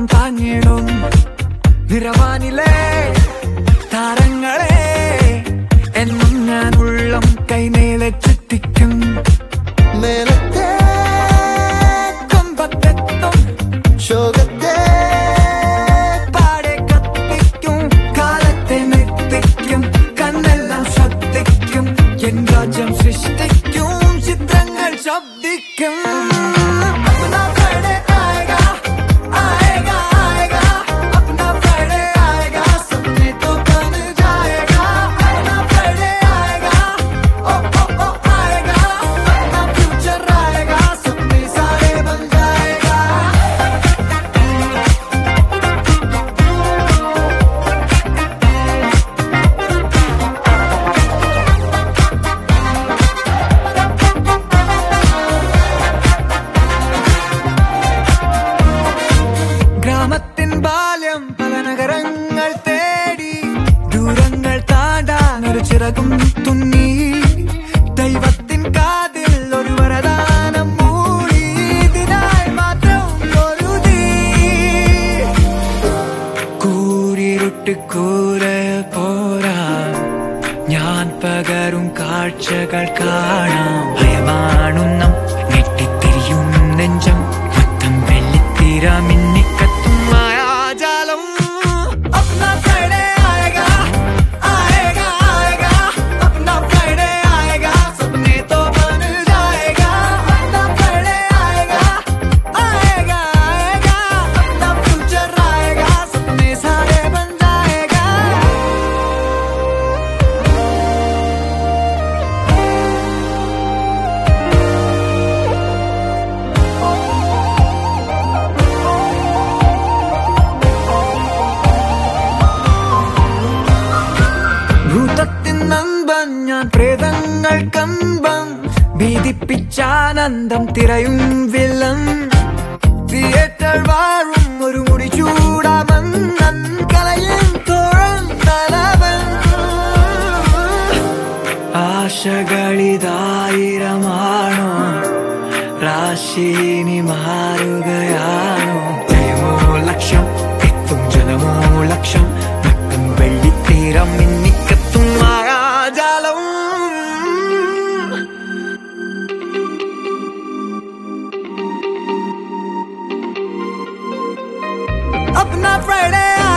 ഒപ്പം താങ്ങിടും നിറവാനിലെ താരങ്ങളെ എന്നും ഞാൻ ഉള്ളം കൈനീളെ ചുറ്റിക്കും മേലത്തെ കൊമ്പത്തെത്തും ശോകത്തെ പാടെ കത്തിക്കും കാലത്തെ നിർത്തിക്കും കണ്ണെല്ലാം ശ്രദ്ധിക്കും എൻ രാജ്യം സൃഷ്ടിക്കും ചിത്രങ്ങൾ ശബ്ദിക്കും अपना Friday आएगा, आएगा, आएगा। अपना Friday आएगा, सपने तो बन जाएगा। अपना Friday आएगा, ओ, ओ, ओ, आएगा। अपना future आएगा, सपने सारे बन जाएगा ഗ്രാമത്തിൻ ബാല്യം പല നഗരങ്ങൾ തേടി ദൂരങ്ങൾ താണ്ടാൻ ഒരു ചിറകും തുന്നി ദൈവത്തിൻ കാതിൽ ഒരു വരദാനം മൂടി ഇതിനായി മാത്രം ഒരു തീ കൂരിരുട്ട് കൂര പോരാ ഞാൻ പകരും കാഴ്ചകൾ കാണാം ഭയമാണുന്നം ഞെട്ടിത്തിരിയും നെഞ്ചം മൊത്തം വെള്ളിത്തിര മിന്നിക്കത്തും മായാജാലം अपना Friday आएगा, आएगा, आएगा। अपना Friday आएगा, सपने तो बन जाएगा। अपना Friday आएगा, आएगा, आएगा। अपना future आएगा, सपने सारे बन जाएगा ഭൂതത്തിൻ നമ്പൻ ഞാൻ പ്രേതങ്ങൾ കമ്പം ഭീതിപ്പിച്ചാനന്ദം തിരയും വില്ലൻ തിയേറ്റർ വാഴും ഒരു മുടി ചൂടാമന്നൻ കലയും തോഴൻ തലവൻ ആശകളിതായിരമാണോ രാശിനി മാറുകയാണോ ജയമോ ലക്ഷ്യം എത്തും ജനമോ ലക്ഷ്യം മട്ടും വെള്ളിത്തീരം മിന്നിക്കത്തും മായാജാലം अपना फ्राइडे